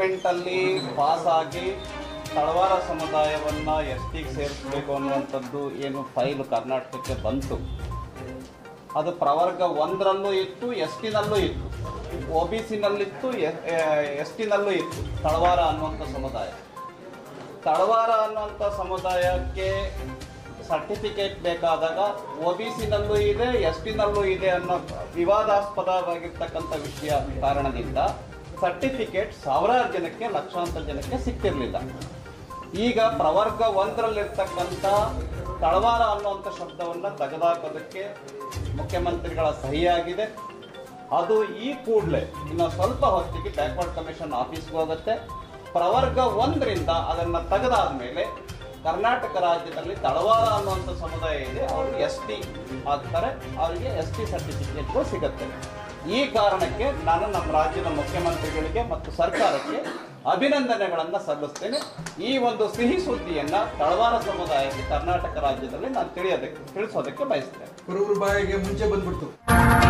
ಪಾರ್ಲಿಮೆಂಟಲ್ಲಿ pass ಆಗಿ ತಳವಾರ ಸಮುದಾಯವನ್ನ S ಟಿಗೆ ಸೇರಿಸಬೇಕು ಅನ್ನುವಂಥದ್ದು ಏನು ಫೈಲ್ ಕರ್ನಾಟಕಕ್ಕೆ ಬಂತು ಅದು ಪ್ರವರ್ಗ ಒಂದರಲ್ಲೂ ಇತ್ತು ಎಸ್ ಟಿನಲ್ಲೂ ಇತ್ತು ಒ ಬಿ ಸಿನಲ್ಲಿತ್ತು ಎಸ್ ಟಿನಲ್ಲೂ ಇತ್ತು ತಳವಾರ ಅನ್ನುವಂಥ ಸಮುದಾಯ ತಳವಾರ ಅನ್ನುವಂಥ ಸಮುದಾಯಕ್ಕೆ ಸರ್ಟಿಫಿಕೇಟ್ ಬೇಕಾದಾಗ ಒ ಬಿ ಸಿನಲ್ಲೂ ಇದೆ ಎಸ್ ಟಿನಲ್ಲೂ ಇದೆ ಅನ್ನೋ ವಿವಾದಾಸ್ಪದವಾಗಿರ್ತಕ್ಕಂಥ ವಿಷಯ ಕಾರಣದಿಂದ ಸರ್ಟಿಫಿಕೇಟ್ ಸಾವಿರಾರು ಜನಕ್ಕೆ ಲಕ್ಷಾಂತರ ಜನಕ್ಕೆ ಸಿಕ್ತಿರ್ಲಿಲ್ಲ ಈಗ ಪ್ರವರ್ಗ ಒಂದರಲ್ಲಿರ್ತಕ್ಕಂಥ ತಳವಾರ ಅನ್ನುವಂಥ ಶಬ್ದವನ್ನು ತೆಗೆದುಹಾಕೋದಕ್ಕೆ ಮುಖ್ಯಮಂತ್ರಿಗಳ ಸಹಿಯಾಗಿದೆ ಅದು ಈ ಕೂಡಲೇ ಇನ್ನು ಸ್ವಲ್ಪ ಹೊತ್ತಿಗೆ ಬ್ಯಾಕ್ವರ್ಡ್ ಕಮಿಷನ್ ಆಫೀಸ್ಗೆ ಹೋಗುತ್ತೆ ಪ್ರವರ್ಗ ಒಂದರಿಂದ ಅದನ್ನು ತೆಗೆದಾದ್ಮೇಲೆ ಕರ್ನಾಟಕ ರಾಜ್ಯದಲ್ಲಿ ತಳವಾರ ಅನ್ನುವಂಥ ಸಮುದಾಯ ಇದೆ ಅವರು ಎಸ್ ಟಿ ಆಗ್ತಾರೆ ಅವರಿಗೆ ಎಸ್ ಟಿ ಸರ್ಟಿಫಿಕೇಟ್ಗಳು ಸಿಗುತ್ತೆ ಈ ಕಾರಣಕ್ಕೆ ನಾನು ನಮ್ಮ ರಾಜ್ಯದ ಮುಖ್ಯಮಂತ್ರಿಗಳಿಗೆ ಮತ್ತು ಸರ್ಕಾರಕ್ಕೆ ಅಭಿನಂದನೆಗಳನ್ನು ಸಲ್ಲಿಸ್ತೇನೆ ಈ ಒಂದು ಸಿಹಿ ಸುದ್ದಿಯನ್ನ ತಳವಾರ ಸಮುದಾಯಕ್ಕೆ ಕರ್ನಾಟಕ ರಾಜ್ಯದಲ್ಲಿ ನಾನು ತಿಳಿಯೋದಕ್ಕೆ ತಿಳಿಸೋದಕ್ಕೆ ಬಯಸ್ತೇನೆ ಕುರುಬರ ಬಾಯಿಗೆ ಮುಂಚೆ ಬಂದ್ಬಿಡ್ತು